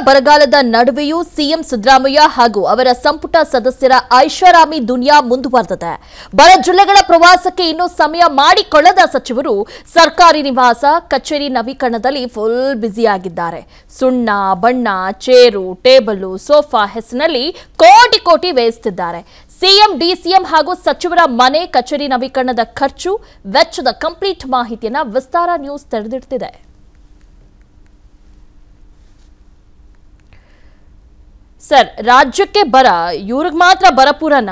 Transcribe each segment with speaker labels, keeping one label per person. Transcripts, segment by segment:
Speaker 1: ಬರಗಾಲದ ನಡುವೆಯೂ ಸಿಎಂ ಸಿದ್ದರಾಮಯ್ಯ ಹಾಗೂ ಅವರ ಸಂಪುಟ ಸದಸ್ಯರ ಐಷಾರಾಮಿ ದುನಿಯಾ ಮುಂದುವರೆದಿದೆ ಬರ ಜಿಲ್ಲೆಗಳ ಪ್ರವಾಸಕ್ಕೆ ಇನ್ನೂ ಸಮಯ ಮಾಡಿಕೊಳ್ಳದ ಸಚಿವರು ಸರ್ಕಾರಿ ನಿವಾಸ ಕಚೇರಿ ನವೀಕರಣದಲ್ಲಿ ಫುಲ್ ಬ್ಯುಸಿಯಾಗಿದ್ದಾರೆ ಸುಣ್ಣ ಬಣ್ಣ ಚೇರು ಟೇಬಲು ಸೋಫಾ ಹೆಸರಿನಲ್ಲಿ ಕೋಟಿ ಕೋಟಿ ವ್ಯಯಿಸುತ್ತಿದ್ದಾರೆ ಸಿಎಂ ಡಿಸಿಎಂ ಹಾಗೂ ಸಚಿವರ ಮನೆ ಕಚೇರಿ ನವೀಕರಣದ ಖರ್ಚು ವೆಚ್ಚದ ಕಂಪ್ಲೀಟ್ ಮಾಹಿತಿಯನ್ನ ವಿಸ್ತಾರ ನ್ಯೂಸ್ ತೆರೆದಿಡ್ತಿದೆ ಸರ್ ರಾಜ್ಯಕ್ಕೆ ಬರ ಇವ್ರಿಗೆ ಮಾತ್ರ ಬರಪೂರನ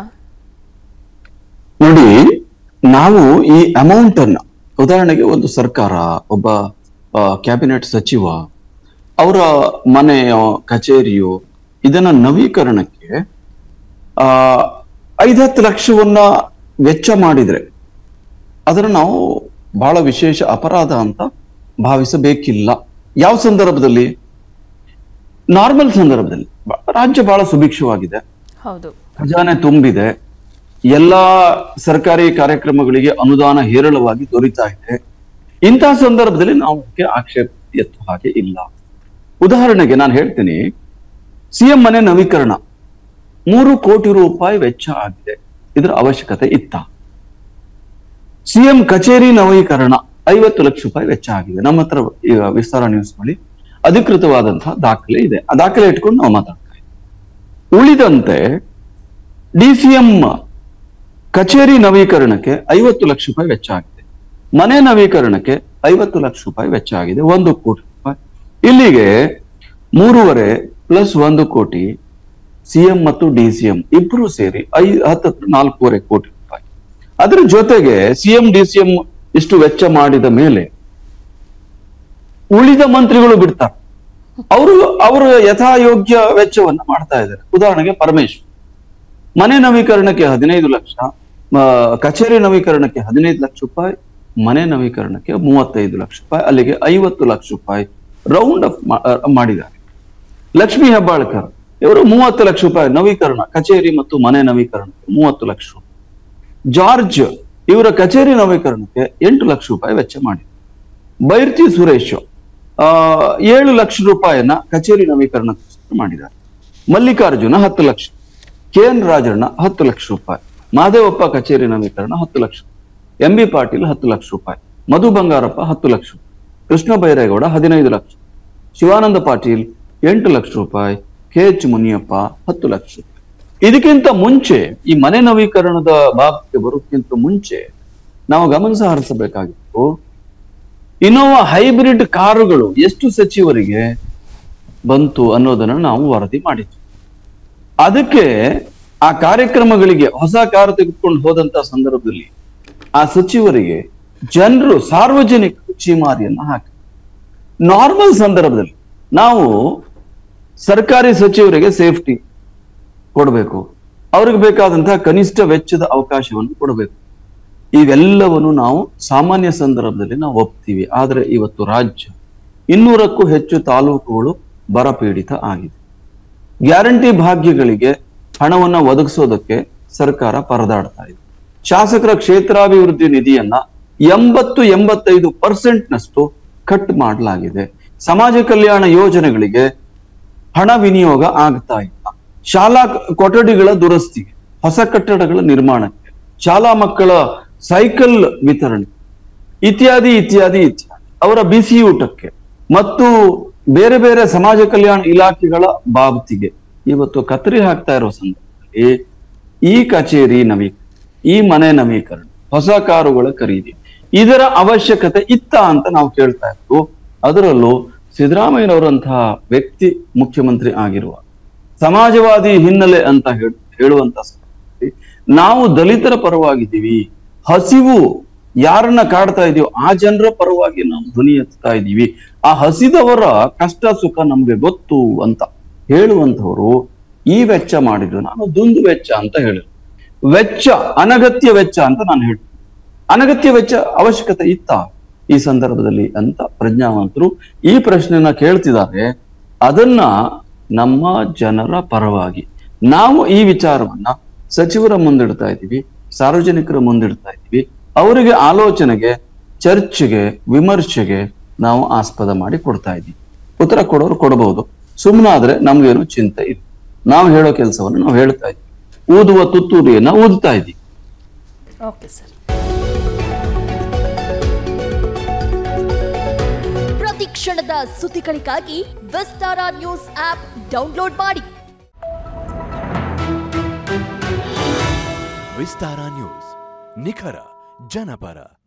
Speaker 2: ನೋಡಿ ನಾವು ಈ ಅಮೌಂಟ್ ಅನ್ನ ಉದಾಹರಣೆಗೆ ಒಂದು ಸರ್ಕಾರ ಒಬ್ಬ ಕ್ಯಾಬಿನೆಟ್ ಸಚಿವ ಅವರ ಮನೆಯೋ ಕಚೇರಿಯೋ ಇದನ್ನ ನವೀಕರಣಕ್ಕೆ ಆ ಐದತ್ತು ಲಕ್ಷವನ್ನ ವೆಚ್ಚ ಮಾಡಿದ್ರೆ ಅದನ್ನ ನಾವು ಬಹಳ ವಿಶೇಷ ಅಪರಾಧ ಅಂತ ಭಾವಿಸಬೇಕಿಲ್ಲ ಯಾವ ಸಂದರ್ಭದಲ್ಲಿ ನಾರ್ಮಲ್ ಸಂದರ್ಭದಲ್ಲಿ ಬ- ರಾಜ್ಯ ಬಹಳ ಸುಭಿಕ್ಷವಾಗಿದೆ
Speaker 1: ಹೌದು
Speaker 2: ಖಜಾನೆ ತುಂಬಿದೆ ಎಲ್ಲಾ ಸರ್ಕಾರಿ ಕಾರ್ಯಕ್ರಮಗಳಿಗೆ ಅನುದಾನ ಹೇರಳವಾಗಿ ದೊರೀತಾ ಇದೆ ಇಂತಹ ಸಂದರ್ಭದಲ್ಲಿ ನಾವು ಅದಕ್ಕೆ ಆಕ್ಷೇಪ ಎತ್ತುವ ಹಾಗೆ ಇಲ್ಲ ಉದಾಹರಣೆಗೆ ನಾನು ಹೇಳ್ತೀನಿ ಸಿಎಂ ಮನೆ ನವೀಕರಣ ಮೂರು ಕೋಟಿ ರೂಪಾಯಿ ವೆಚ್ಚ ಆಗಿದೆ ಇದರ ಅವಶ್ಯಕತೆ ಇತ್ತ ಸಿಎಂ ಕಚೇರಿ ನವೀಕರಣ ಐವತ್ತು ಲಕ್ಷ ರೂಪಾಯಿ ವೆಚ್ಚ ಆಗಿದೆ ನಮ್ಮ ಹತ್ರ ಈಗ ವಿಸ್ತಾರ ನ್ಯೂಸ್ ಬಳಿ ಅಧಿಕೃತವಾದಂತಹ ದಾಖಲೆ ಇದೆ ಆ ದಾಖಲೆ ಇಟ್ಕೊಂಡು ನಾವು ಮಾತಾಡ್ತಾ ಇದ್ದೀವಿ ಉಳಿದಂತೆ ಡಿಸಿಎಂ ಕಚೇರಿ ನವೀಕರಣಕ್ಕೆ ಐವತ್ತು ಲಕ್ಷ ರೂಪಾಯಿ ವೆಚ್ಚ ಆಗಿದೆ ಮನೆ ನವೀಕರಣಕ್ಕೆ ಐವತ್ತು ಲಕ್ಷ ರೂಪಾಯಿ ವೆಚ್ಚ ಆಗಿದೆ ಒಂದು ಕೋಟಿ ರೂಪಾಯಿ ಇಲ್ಲಿಗೆ ಮೂರುವರೆ ಪ್ಲಸ್ ಒಂದು ಕೋಟಿ ಸಿಎಂ ಮತ್ತು ಡಿಸಿಎಂ ಇಬ್ರು ಸೇರಿ ಐ ಹತ್ತತ್ರ ನಾಲ್ಕೂವರೆ ಕೋಟಿ ರೂಪಾಯಿ ಅದರ ಜೊತೆಗೆ ಸಿಎಂ ಡಿಸಿಎಂ ಇಷ್ಟು ವೆಚ್ಚ ಮಾಡಿದ ಮೇಲೆ ಉಳಿದ ಮಂತ್ರಿಗಳು ಬಿಡ್ತಾರೆ ಅವರು ಅವರು ಯಥಾಯೋಗ್ಯ ವೆಚ್ಚವನ್ನ ಮಾಡ್ತಾ ಇದ್ದಾರೆ ಉದಾಹರಣೆಗೆ ಪರಮೇಶ್ವರ್ ಮನೆ ನವೀಕರಣಕ್ಕೆ ಹದಿನೈದು ಲಕ್ಷ ಆ, ಕಚೇರಿ ನವೀಕರಣಕ್ಕೆ ಹದಿನೈದು ಲಕ್ಷ ರೂಪಾಯಿ ಮನೆ ನವೀಕರಣಕ್ಕೆ ಮೂವತ್ತೈದು ಲಕ್ಷ ರೂಪಾಯಿ ಅಲ್ಲಿಗೆ ಐವತ್ತು ಲಕ್ಷ ರೂಪಾಯಿ ರೌಂಡ್ ಅಪ್ ಮಾಡಿದ್ದಾರೆ ಲಕ್ಷ್ಮೀ ಹೆಬ್ಬಾಳ್ಕರ್ ಇವರು ಮೂವತ್ತು ಲಕ್ಷ ರೂಪಾಯಿ ನವೀಕರಣ ಕಚೇರಿ ಮತ್ತು ಮನೆ ನವೀಕರಣಕ್ಕೆ ಮೂವತ್ತು ಲಕ್ಷ ರೂಪಾಯಿ ಜಾರ್ಜ್ ಇವರ ಕಚೇರಿ ನವೀಕರಣಕ್ಕೆ ಎಂಟು ಲಕ್ಷ ರೂಪಾಯಿ ವೆಚ್ಚ ಮಾಡಿದ್ದಾರೆ ಬೈರ್ತಿ ಸುರೇಶ್ ಆ ಏಳು ಲಕ್ಷ ರೂಪಾಯಿಯನ್ನ ಕಚೇರಿ ನವೀಕರಣಕ್ಕೋಸ್ಕರ ಮಾಡಿದ್ದಾರೆ ಮಲ್ಲಿಕಾರ್ಜುನ ಹತ್ತು ಲಕ್ಷ ಕೆ ಎನ್ ರಾಜಣ್ಣ ಹತ್ತು ಲಕ್ಷ ರೂಪಾಯಿ ಮಾದೇವಪ್ಪ ಕಚೇರಿ ನವೀಕರಣ ಹತ್ತು ಲಕ್ಷ ಎಂ ಬಿ ಪಾಟೀಲ್ ಹತ್ತು ಲಕ್ಷ ರೂಪಾಯಿ ಮಧು ಬಂಗಾರಪ್ಪ ಹತ್ತು ಲಕ್ಷ ಕೃಷ್ಣ ಬೈರೇಗೌಡ ಹದಿನೈದು ಲಕ್ಷ ಶಿವಾನಂದ ಪಾಟೀಲ್ ಎಂಟು ಲಕ್ಷ ರೂಪಾಯಿ ಕೆ ಎಚ್ ಮುನಿಯಪ್ಪ ಹತ್ತು ಲಕ್ಷ ರೂಪಾಯಿ ಇದಕ್ಕಿಂತ ಮುಂಚೆ ಈ ಮನೆ ನವೀಕರಣದ ಬಾಬ್ಗೆ ಬರೋಕ್ಕಿಂತ ಮುಂಚೆ ನಾವು ಗಮನಿಸ ಹರಿಸಬೇಕಾಗಿತ್ತು ಇನೋವಾ ಹೈಬ್ರಿಡ್ ಕಾರುಗಳು ಎಷ್ಟು ಸಚಿವರಿಗೆ ಬಂತು ಅನ್ನೋದನ್ನ ನಾವು ವರದಿ ಮಾಡಿದ್ವಿ ಅದಕ್ಕೆ ಆ ಕಾರ್ಯಕ್ರಮಗಳಿಗೆ ಹೊಸ ಕಾರು ತೆಗೆದುಕೊಂಡು ಹೋದಂತ ಸಂದರ್ಭದಲ್ಲಿ ಆ ಸಚಿವರಿಗೆ ಜನರು ಸಾರ್ವಜನಿಕ ಚೀಮಾರಿಯನ್ನ ಹಾಕಿ ನಾರ್ಮಲ್ ಸಂದರ್ಭದಲ್ಲಿ ನಾವು ಸರ್ಕಾರಿ ಸಚಿವರಿಗೆ ಸೇಫ್ಟಿ ಕೊಡಬೇಕು ಅವ್ರಿಗೆ ಬೇಕಾದಂತಹ ಕನಿಷ್ಠ ವೆಚ್ಚದ ಅವಕಾಶವನ್ನು ಕೊಡಬೇಕು ಇವೆಲ್ಲವನ್ನು ನಾವು ಸಾಮಾನ್ಯ ಸಂದರ್ಭದಲ್ಲಿ ನಾವು ಒಪ್ತೀವಿ ಆದ್ರೆ ಇವತ್ತು ರಾಜ್ಯ ಇನ್ನೂರಕ್ಕೂ ಹೆಚ್ಚು ತಾಲೂಕುಗಳು ಬರಪೀಡಿತ ಆಗಿದೆ ಗ್ಯಾರಂಟಿ ಭಾಗ್ಯಗಳಿಗೆ ಹಣವನ್ನ ಒದಗಿಸೋದಕ್ಕೆ ಸರ್ಕಾರ ಪರದಾಡ್ತಾ ಇದೆ ಶಾಸಕರ ಕ್ಷೇತ್ರಾಭಿವೃದ್ಧಿ ನಿಧಿಯನ್ನ ಎಂಬತ್ತು ಎಂಬತ್ತೈದು ಪರ್ಸೆಂಟ್ ನಷ್ಟು ಕಟ್ ಮಾಡಲಾಗಿದೆ ಸಮಾಜ ಕಲ್ಯಾಣ ಯೋಜನೆಗಳಿಗೆ ಹಣ ವಿನಿಯೋಗ ಆಗ್ತಾ ಇಲ್ಲ ಶಾಲಾ ಕೊಠಡಿಗಳ ದುರಸ್ತಿಗೆ ಹೊಸ ಕಟ್ಟಡಗಳ ನಿರ್ಮಾಣಕ್ಕೆ ಶಾಲಾ ಮಕ್ಕಳ ಸೈಕಲ್ ವಿತರಣೆ ಇತ್ಯಾದಿ ಇತ್ಯಾದಿ ಇತ್ಯಾದಿ ಅವರ ಬಿಸಿ ಊಟಕ್ಕೆ ಮತ್ತು ಬೇರೆ ಬೇರೆ ಸಮಾಜ ಕಲ್ಯಾಣ ಇಲಾಖೆಗಳ ಬಾಬತಿಗೆ ಇವತ್ತು ಕತ್ತರಿ ಹಾಕ್ತಾ ಇರೋ ಸಂದರ್ಭದಲ್ಲಿ ಈ ಕಚೇರಿ ನವೀಕರಣ ಈ ಮನೆ ನವೀಕರಣ ಹೊಸ ಕಾರುಗಳ ಖರೀದಿ ಇದರ ಅವಶ್ಯಕತೆ ಇತ್ತ ಅಂತ ನಾವು ಕೇಳ್ತಾ ಇತ್ತು ಅದರಲ್ಲೂ ಸಿದ್ದರಾಮಯ್ಯನವರಂತಹ ವ್ಯಕ್ತಿ ಮುಖ್ಯಮಂತ್ರಿ ಆಗಿರುವ ಸಮಾಜವಾದಿ ಹಿನ್ನೆಲೆ ಅಂತ ಹೇಳ- ಹೇಳುವಂತ ಸಂದರ್ಭದಲ್ಲಿ ನಾವು ದಲಿತರ ಪರವಾಗಿದ್ದೀವಿ ಹಸಿವು ಯಾರನ್ನ ಕಾಡ್ತಾ ಇದೀವೋ ಆ ಜನರ ಪರವಾಗಿ ನಾವು ಧ್ವನಿ ಎತ್ತಾ ಇದ್ದೀವಿ ಆ ಹಸಿದವರ ಕಷ್ಟ ಸುಖ ನಮ್ಗೆ ಗೊತ್ತು ಅಂತ ಹೇಳುವಂತವರು ಈ ವೆಚ್ಚ ಮಾಡಿದ್ರು ನಾನು ದುಂದು ವೆಚ್ಚ ಅಂತ ಹೇಳಿದ್ರು ವೆಚ್ಚ ಅನಗತ್ಯ ವೆಚ್ಚ ಅಂತ ನಾನು ಹೇಳ್ತೀನಿ ಅನಗತ್ಯ ವೆಚ್ಚ ಅವಶ್ಯಕತೆ ಇತ್ತ ಈ ಸಂದರ್ಭದಲ್ಲಿ ಅಂತ ಪ್ರಜ್ಞಾವಂತರು ಈ ಪ್ರಶ್ನೆನ ಕೇಳ್ತಿದ್ದಾರೆ ಅದನ್ನ ನಮ್ಮ ಜನರ ಪರವಾಗಿ ನಾವು ಈ ವಿಚಾರವನ್ನ ಸಚಿವರ ಮುಂದಿಡ್ತಾ ಇದ್ದೀವಿ ಸಾರ್ವಜನಿಕರ ಮುಂದಿಡ್ತಾ ಇದ್ದೀವಿ ಅವರಿಗೆ ಆಲೋಚನೆಗೆ ಚರ್ಚೆಗೆ ವಿಮರ್ಶೆಗೆ ನಾವು ಆಸ್ಪದ ಮಾಡಿ ಕೊಡ್ತಾ ಇದ್ದೀವಿ ಉತ್ತರ ಕೊಡೋರು ಕೊಡಬಹುದು ಸುಮ್ಮನಾದ್ರೆ ನಮ್ಗೇನು ಚಿಂತೆ ಇಲ್ಲ ನಾವು ಹೇಳೋ ಕೆಲಸವನ್ನು ನಾವು ಹೇಳ್ತಾ ಇದ್ದೀವಿ ಊದುವ ತುತ್ತೂರಿಯನ್ನ ಊದ್ತಾ ಇದ್ದೀವಿ
Speaker 1: ಓಕೆ ಸರ್ ಪ್ರತಿ ಕ್ಷಣದ ಸುದ್ದಿಗಳಿಗಾಗಿ ವಿಸ್ತಾರ ನ್ಯೂಸ್ ಆಪ್ ಡೌನ್ಲೋಡ್ ಮಾಡಿ
Speaker 3: ವಿಸ್ತಾರ ನ್ಯೂಸ್ ನಿಖರ ಜನಪರ